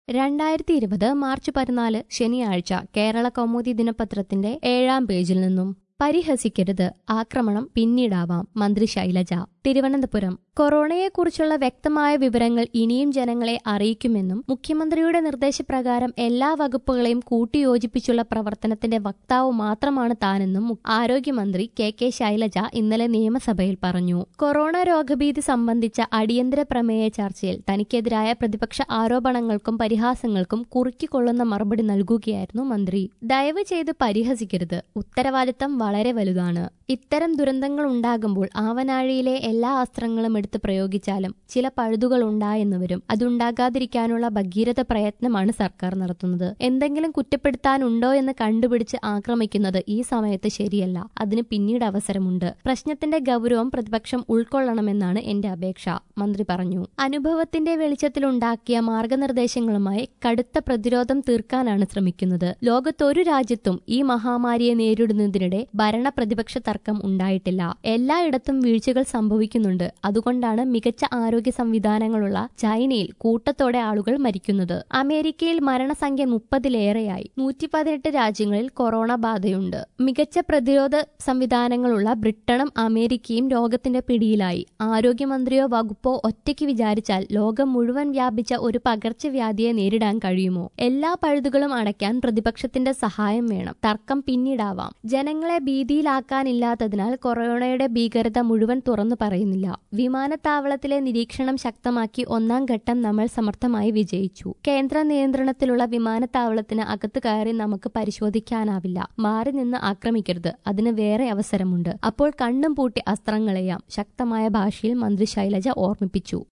രണ്ടായിരത്തി ഇരുപത് മാർച്ച് പതിനാല് ശനിയാഴ്ച കേരള കൗമുദി ദിനപത്രത്തിന്റെ ഏഴാം പേജിൽ നിന്നും പരിഹസിക്കരുത് ആക്രമണം പിന്നീടാവാം മന്ത്രി ശൈലജ തിരുവനന്തപുരം കൊറോണയെക്കുറിച്ചുള്ള വ്യക്തമായ വിവരങ്ങൾ ഇനിയും ജനങ്ങളെ അറിയിക്കുമെന്നും മുഖ്യമന്ത്രിയുടെ നിർദ്ദേശപ്രകാരം എല്ലാ വകുപ്പുകളെയും കൂട്ടിയോജിപ്പിച്ചുള്ള പ്രവർത്തനത്തിന്റെ വക്താവ് മാത്രമാണ് താനെന്നും മു- ആരോഗ്യമന്ത്രി കെ കെ ശൈലജ ഇന്നലെ നിയമസഭയിൽ പറഞ്ഞു കൊറോണ രോഗഭീതി സംബന്ധിച്ച അടിയന്തര പ്രമേയ ചർച്ചയിൽ തനിക്കെതിരായ പ്രതിപക്ഷ ആരോപണങ്ങൾക്കും പരിഹാസങ്ങൾക്കും കുറുക്കിക്കൊള്ളുന്ന മറുപടി നൽകുകയായിരുന്നു മന്ത്രി ദയവ് ചെയ്ത് പരിഹസിക്കരുത് ഉത്തരവാദിത്തം വളരെ വലുതാണ് ഇത്തരം ദുരന്തങ്ങൾ ഉണ്ടാകുമ്പോൾ ആവനാഴിയിലെ എല്ലാ അസ്ത്രങ്ങളും എടുത്ത് പ്രയോഗിച്ചാലും ചില പഴുതുകൾ ഉണ്ടായെന്ന് വരും അതുണ്ടാകാതിരിക്കാനുള്ള ഭഗീരഥ പ്രയത്നമാണ് സർക്കാർ നടത്തുന്നത് എന്തെങ്കിലും കുറ്റപ്പെടുത്താനുണ്ടോ എന്ന് കണ്ടുപിടിച്ച് ആക്രമിക്കുന്നത് ഈ സമയത്ത് ശരിയല്ല അതിന് പിന്നീട് അവസരമുണ്ട് പ്രശ്നത്തിന്റെ ഗൗരവം പ്രതിപക്ഷം ഉൾക്കൊള്ളണമെന്നാണ് എന്റെ അപേക്ഷ മന്ത്രി പറഞ്ഞു അനുഭവത്തിന്റെ വെളിച്ചത്തിലുണ്ടാക്കിയ മാർഗനിർദ്ദേശങ്ങളുമായി കടുത്ത പ്രതിരോധം തീർക്കാനാണ് ശ്രമിക്കുന്നത് ലോകത്തൊരു രാജ്യത്തും ഈ മഹാമാരിയെ നേരിടുന്നതിനിടെ ഭരണ പ്രതിപക്ഷ തർക്കം ഉണ്ടായിട്ടില്ല എല്ലായിടത്തും വീഴ്ചകൾ സംഭവിക്കുന്നുണ്ട് അതുകൊണ്ടാണ് മികച്ച ആരോഗ്യ സംവിധാനങ്ങളുള്ള ചൈനയിൽ കൂട്ടത്തോടെ ആളുകൾ മരിക്കുന്നത് അമേരിക്കയിൽ മരണസംഖ്യ മുപ്പതിലേറെയായി നൂറ്റി പതിനെട്ട് രാജ്യങ്ങളിൽ കൊറോണ ബാധയുണ്ട് മികച്ച പ്രതിരോധ സംവിധാനങ്ങളുള്ള ബ്രിട്ടനും അമേരിക്കയും രോഗത്തിന്റെ പിടിയിലായി ആരോഗ്യമന്ത്രിയോ വകുപ്പോ ഒറ്റയ്ക്ക് വിചാരിച്ചാൽ ലോകം മുഴുവൻ വ്യാപിച്ച ഒരു പകർച്ചവ്യാധിയെ നേരിടാൻ കഴിയുമോ എല്ലാ പഴുതുകളും അടയ്ക്കാൻ പ്രതിപക്ഷത്തിന്റെ സഹായം വേണം തർക്കം പിന്നീടാവാം ജനങ്ങളെ ഭീതിയിലാക്കാനില്ലാത്തതിനാൽ കൊറോണയുടെ ഭീകരത മുഴുവൻ തുറന്നു പറയുന്നില്ല വിമാനത്താവളത്തിലെ നിരീക്ഷണം ശക്തമാക്കി ഒന്നാം ഘട്ടം നമ്മൾ സമർത്ഥമായി വിജയിച്ചു കേന്ദ്ര നിയന്ത്രണത്തിലുള്ള വിമാനത്താവളത്തിന് അകത്ത് കയറി നമുക്ക് പരിശോധിക്കാനാവില്ല മാറി നിന്ന് ആക്രമിക്കരുത് അതിന് വേറെ അവസരമുണ്ട് അപ്പോൾ കണ്ണും പൂട്ടി അസ്ത്രങ്ങളെയാം ശക്തമായ ഭാഷയിൽ മന്ത്രി ശൈലജ ഓർമ്മിപ്പിച്ചു